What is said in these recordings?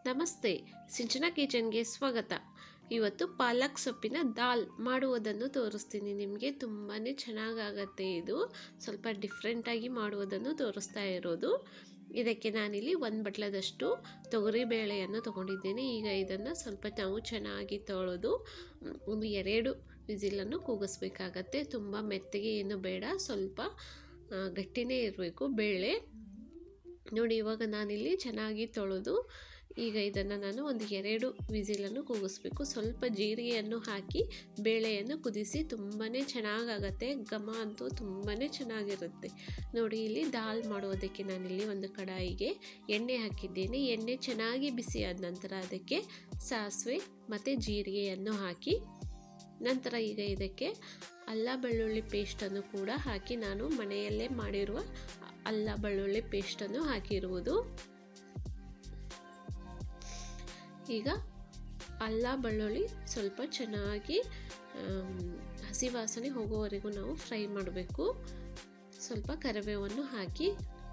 ನಮಸ್ತೆ ಸಿಂಚನಾ ಕಿಚನ್ಗೆ ಸ್ವಾಗತ ಇವತ್ತು ಪಾಲಕ್ ಸೊಪ್ಪಿನ ದಾಲ್ ಮಾಡುವುದನ್ನು ತೋರಿಸ್ತೀನಿ ನಿಮಗೆ ತುಂಬಾ ಚೆನ್ನಾಗಾಗತ್ತೆ ಇದು ಸ್ವಲ್ಪ ಡಿಫ್ರೆಂಟಾಗಿ ಮಾಡುವುದನ್ನು ತೋರಿಸ್ತಾ ಇರೋದು ಇದಕ್ಕೆ ನಾನಿಲ್ಲಿ ಒಂದು ಬಟ್ಲದಷ್ಟು ತೊಗರಿ ಬೇಳೆಯನ್ನು ತೊಗೊಂಡಿದ್ದೇನೆ ಈಗ ಇದನ್ನು ಸ್ವಲ್ಪ ನಾವು ಚೆನ್ನಾಗಿ ತೊಳೆದು ಒಂದು ಎರಡು ವಿಸಿಲನ್ನು ಕೂಗಿಸ್ಬೇಕಾಗತ್ತೆ ತುಂಬ ಮೆತ್ತಗೆ ಏನು ಬೇಡ ಸ್ವಲ್ಪ ಗಟ್ಟಿನೇ ಇರಬೇಕು ಬೇಳೆ ನೋಡಿ ಇವಾಗ ನಾನಿಲ್ಲಿ ಚೆನ್ನಾಗಿ ತೊಳೆದು ಈಗ ಇದನ್ನು ನಾನು ಒಂದು ಎರಡು ವಿಸಿಲನ್ನು ಕೂಗಿಸ್ಬೇಕು ಸ್ವಲ್ಪ ಜೀರಿಗೆಯನ್ನು ಹಾಕಿ ಬೇಳೆಯನ್ನು ಕುದಿಸಿ ತುಂಬಾ ಚೆನ್ನಾಗಾಗತ್ತೆ ಘಮ ಅಂತೂ ತುಂಬಾ ಚೆನ್ನಾಗಿರುತ್ತೆ ನೋಡಿ ಇಲ್ಲಿ ದಾಲ್ ಮಾಡೋದಕ್ಕೆ ನಾನಿಲ್ಲಿ ಒಂದು ಕಡಾಯಿಗೆ ಎಣ್ಣೆ ಹಾಕಿದ್ದೇನೆ ಎಣ್ಣೆ ಚೆನ್ನಾಗಿ ಬಿಸಿಯಾದ ನಂತರ ಅದಕ್ಕೆ ಸಾಸಿವೆ ಮತ್ತು ಜೀರಿಗೆಯನ್ನು ಹಾಕಿ ನಂತರ ಈಗ ಇದಕ್ಕೆ ಅಲ್ಲ ಬೆಳ್ಳುಳ್ಳಿ ಪೇಸ್ಟನ್ನು ಕೂಡ ಹಾಕಿ ನಾನು ಮನೆಯಲ್ಲೇ ಮಾಡಿರುವ ಅಲ್ಲ ಬೆಳ್ಳುಳ್ಳಿ ಪೇಸ್ಟನ್ನು ಹಾಕಿರುವುದು ಈಗ ಅಲ್ಲ ಬೆಳ್ಳುಳ್ಳಿ ಸ್ವಲ್ಪ ಚೆನ್ನಾಗಿ ಹಸಿ ವಾಸನೆ ಹೋಗೋವರೆಗೂ ನಾವು ಫ್ರೈ ಮಾಡಬೇಕು ಸ್ವಲ್ಪ ಕರಿಬೇವನ್ನು ಹಾಕಿ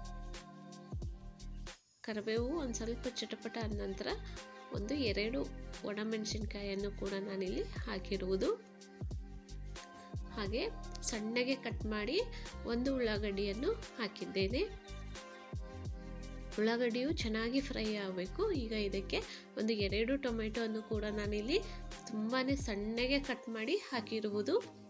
ಕರಿಬೇವು ಒಂದು ಸ್ವಲ್ಪ ಚಟಪಟ ಆದ ನಂತರ ಒಂದು ಎರಡು ಒಣಮೆಣಸಿನ್ಕಾಯನ್ನು ಕೂಡ ನಾನಿಲ್ಲಿ ಹಾಕಿರುವುದು ಹಾಗೆ ಸಣ್ಣಗೆ ಕಟ್ ಮಾಡಿ ಒಂದು ಉಳ್ಳಾಗಡ್ಡಿಯನ್ನು ಹಾಕಿದ್ದೇನೆ ಉಳ್ಳಾಗಡ್ಡಿಯು ಚೆನ್ನಾಗಿ ಫ್ರೈ ಆಗಬೇಕು ಈಗ ಇದಕ್ಕೆ ಒಂದು ಎರಡು ಟೊಮೆಟೊವನ್ನು ಕೂಡ ನಾನಿಲ್ಲಿ ತುಂಬಾ ಸಣ್ಣಗೆ ಕಟ್ ಮಾಡಿ ಹಾಕಿರುವುದು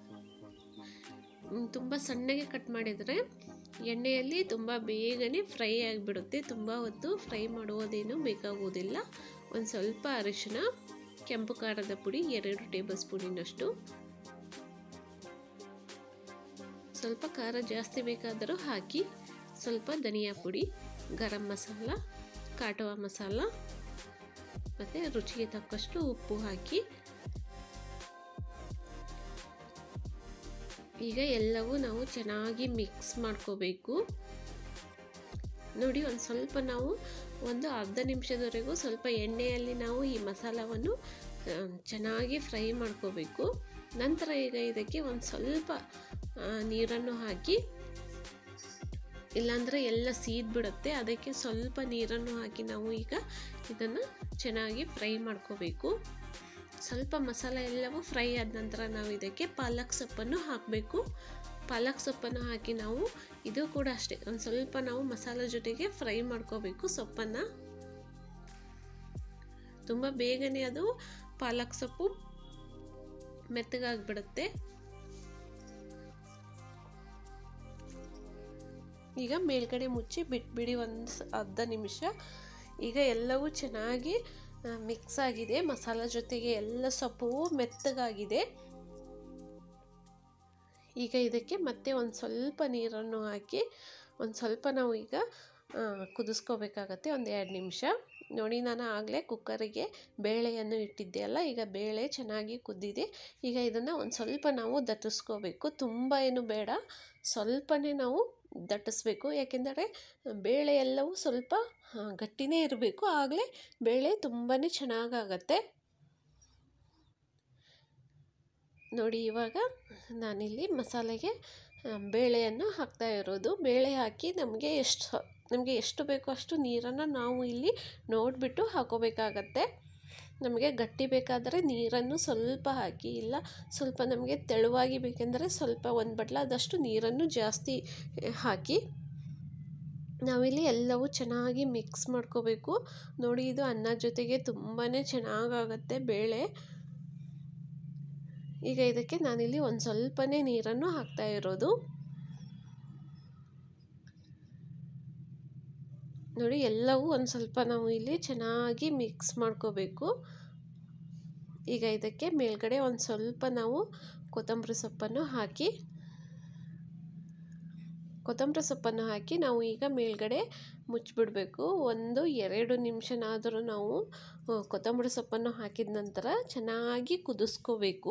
ತುಂಬ ಸಣ್ಣಗೆ ಕಟ್ ಮಾಡಿದರೆ ಎಣ್ಣೆಯಲ್ಲಿ ತುಂಬ ಬೇಗನೆ ಫ್ರೈ ಆಗಿಬಿಡುತ್ತೆ ತುಂಬ ಹೊತ್ತು ಫ್ರೈ ಮಾಡುವುದೇನು ಬೇಕಾಗುವುದಿಲ್ಲ ಒಂದು ಸ್ವಲ್ಪ ಅರಿಶಿನ ಕೆಂಪು ಖಾರದ ಪುಡಿ ಎರಡು ಟೇಬಲ್ ಸ್ಪೂನಿನಷ್ಟು ಸ್ವಲ್ಪ ಖಾರ ಜಾಸ್ತಿ ಬೇಕಾದರೂ ಹಾಕಿ ಸ್ವಲ್ಪ ಧನಿಯಾ ಪುಡಿ ಗರಂ ಮಸಾಲ ಕಾಟುವ ಮಸಾಲ ಮತ್ತು ರುಚಿಗೆ ತಕ್ಕಷ್ಟು ಉಪ್ಪು ಹಾಕಿ ಈಗ ಎಲ್ಲವೂ ನಾವು ಚೆನ್ನಾಗಿ ಮಿಕ್ಸ್ ಮಾಡ್ಕೋಬೇಕು ನೋಡಿ ಒಂದು ಸ್ವಲ್ಪ ನಾವು ಒಂದು ಅರ್ಧ ನಿಮಿಷದವರೆಗೂ ಸ್ವಲ್ಪ ಎಣ್ಣೆಯಲ್ಲಿ ನಾವು ಈ ಮಸಾಲವನ್ನು ಚೆನ್ನಾಗಿ ಫ್ರೈ ಮಾಡ್ಕೋಬೇಕು ನಂತರ ಈಗ ಇದಕ್ಕೆ ಒಂದು ಸ್ವಲ್ಪ ನೀರನ್ನು ಹಾಕಿ ಇಲ್ಲಾಂದರೆ ಎಲ್ಲ ಸೀದ್ ಬಿಡುತ್ತೆ ಅದಕ್ಕೆ ಸ್ವಲ್ಪ ನೀರನ್ನು ಹಾಕಿ ನಾವು ಈಗ ಇದನ್ನು ಚೆನ್ನಾಗಿ ಫ್ರೈ ಮಾಡ್ಕೋಬೇಕು ಸ್ವಲ್ಪ ಮಸಾಲೆ ಎಲ್ಲವೂ ಫ್ರೈ ಆದ ನಂತರ ನಾವು ಇದಕ್ಕೆ ಪಾಲಕ್ ಸೊಪ್ಪನ್ನು ಹಾಕಬೇಕು ಪಾಲಕ್ ಸೊಪ್ಪನ್ನು ಹಾಕಿ ನಾವು ಇದು ಕೂಡ ಅಷ್ಟೇ ಒಂದು ಸ್ವಲ್ಪ ನಾವು ಮಸಾಲೆ ಜೊತೆಗೆ ಫ್ರೈ ಮಾಡ್ಕೋಬೇಕು ಸೊಪ್ಪನ್ನು ತುಂಬ ಬೇಗನೆ ಅದು ಪಾಲಕ್ ಸೊಪ್ಪು ಮೆತ್ತಗಾಗ್ಬಿಡುತ್ತೆ ಈಗ ಮೇಲ್ಗಡೆ ಮುಚ್ಚಿ ಬಿಟ್ಬಿಡಿ ಒಂದು ಅರ್ಧ ನಿಮಿಷ ಈಗ ಎಲ್ಲವೂ ಚೆನ್ನಾಗಿ ಮಿಕ್ಸ್ ಆಗಿದೆ ಮಸಾಲ ಜೊತೆಗೆ ಎಲ್ಲ ಸೊಪ್ಪು ಮೆತ್ತಗಾಗಿದೆ ಈಗ ಇದಕ್ಕೆ ಮತ್ತೆ ಒಂದು ಸ್ವಲ್ಪ ನೀರನ್ನು ಹಾಕಿ ಒಂದು ಸ್ವಲ್ಪ ನಾವು ಈಗ ಕುದಿಸ್ಕೋಬೇಕಾಗತ್ತೆ ಒಂದು ಎರಡು ನಿಮಿಷ ನೋಡಿ ನಾನು ಆಗಲೇ ಕುಕ್ಕರಿಗೆ ಬೇಳೆಯನ್ನು ಇಟ್ಟಿದ್ದೆ ಅಲ್ಲ ಈಗ ಬೇಳೆ ಚೆನ್ನಾಗಿ ಕುದ್ದಿದೆ ಈಗ ಇದನ್ನು ಒಂದು ಸ್ವಲ್ಪ ನಾವು ದಟ್ಟಿಸ್ಕೋಬೇಕು ತುಂಬ ಏನು ಬೇಡ ಸ್ವಲ್ಪನೇ ನಾವು ದಟ್ಟಿಸ್ಬೇಕು ಯಾಕೆಂದರೆ ಬೇಳೆ ಎಲ್ಲವೂ ಸ್ವಲ್ಪ ಗಟ್ಟಿನೇ ಇರಬೇಕು ಆಗಲೇ ಬೇಳೆ ತುಂಬಾ ಚೆನ್ನಾಗಾಗತ್ತೆ ನೋಡಿ ಇವಾಗ ನಾನಿಲ್ಲಿ ಮಸಾಲೆಗೆ ಬೇಳೆಯನ್ನು ಹಾಕ್ತಾ ಇರೋದು ಬೇಳೆ ಹಾಕಿ ನಮಗೆ ಎಷ್ಟು ನಮಗೆ ಎಷ್ಟು ಬೇಕೋ ಅಷ್ಟು ನೀರನ್ನು ನಾವು ಇಲ್ಲಿ ನೋಡಿಬಿಟ್ಟು ಹಾಕೋಬೇಕಾಗತ್ತೆ ನಮಗೆ ಗಟ್ಟಿ ಬೇಕಾದರೆ ನೀರನ್ನು ಸ್ವಲ್ಪ ಹಾಕಿ ಇಲ್ಲ ಸ್ವಲ್ಪ ನಮಗೆ ತೆಳುವಾಗಿ ಬೇಕೆಂದರೆ ಸ್ವಲ್ಪ ಒಂದು ಬಟ್ಲಾದಷ್ಟು ನೀರನ್ನು ಜಾಸ್ತಿ ಹಾಕಿ ನಾವಿಲ್ಲಿ ಎಲ್ಲವೂ ಚೆನ್ನಾಗಿ ಮಿಕ್ಸ್ ಮಾಡ್ಕೋಬೇಕು ನೋಡಿ ಇದು ಅನ್ನ ಜೊತೆಗೆ ತುಂಬಾ ಚೆನ್ನಾಗಾಗತ್ತೆ ಬೇಳೆ ಈಗ ಇದಕ್ಕೆ ನಾನಿಲ್ಲಿ ಒಂದು ಸ್ವಲ್ಪನೇ ನೀರನ್ನು ಹಾಕ್ತಾ ಇರೋದು ನೋಡಿ ಎಲ್ಲವೂ ಒಂದು ಸ್ವಲ್ಪ ನಾವು ಇಲ್ಲಿ ಚೆನ್ನಾಗಿ ಮಿಕ್ಸ್ ಮಾಡ್ಕೋಬೇಕು ಈಗ ಇದಕ್ಕೆ ಮೇಲ್ಗಡೆ ಒಂದು ಸ್ವಲ್ಪ ನಾವು ಕೊತ್ತಂಬರಿ ಸೊಪ್ಪನ್ನು ಹಾಕಿ ಕೊತ್ತಂಬರಿ ಸೊಪ್ಪನ್ನು ಹಾಕಿ ನಾವು ಈಗ ಮೇಲ್ಗಡೆ ಮುಚ್ಚಿಬಿಡಬೇಕು ಒಂದು ಎರಡು ನಿಮಿಷನಾದರೂ ನಾವು ಕೊತ್ತಂಬರಿ ಸೊಪ್ಪನ್ನು ಹಾಕಿದ ನಂತರ ಚೆನ್ನಾಗಿ ಕುದಿಸ್ಕೋಬೇಕು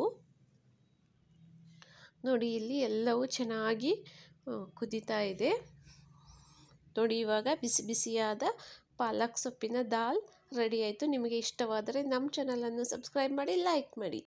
ನೋಡಿ ಇಲ್ಲಿ ಎಲ್ಲವೂ ಚೆನ್ನಾಗಿ ಕುದೀತಾ ಇದೆ ನೋಡಿ ಇವಾಗ ಬಿಸಿ ಬಿಸಿಯಾದ ಪಾಲಕ್ ಸೊಪ್ಪಿನ ದಾಲ್ ರೆಡಿ ಆಯಿತು ನಿಮಗೆ ಇಷ್ಟವಾದರೆ ನಮ್ಮ ಚಾನಲನ್ನು ಸಬ್ಸ್ಕ್ರೈಬ್ ಮಾಡಿ ಲೈಕ್ ಮಾಡಿ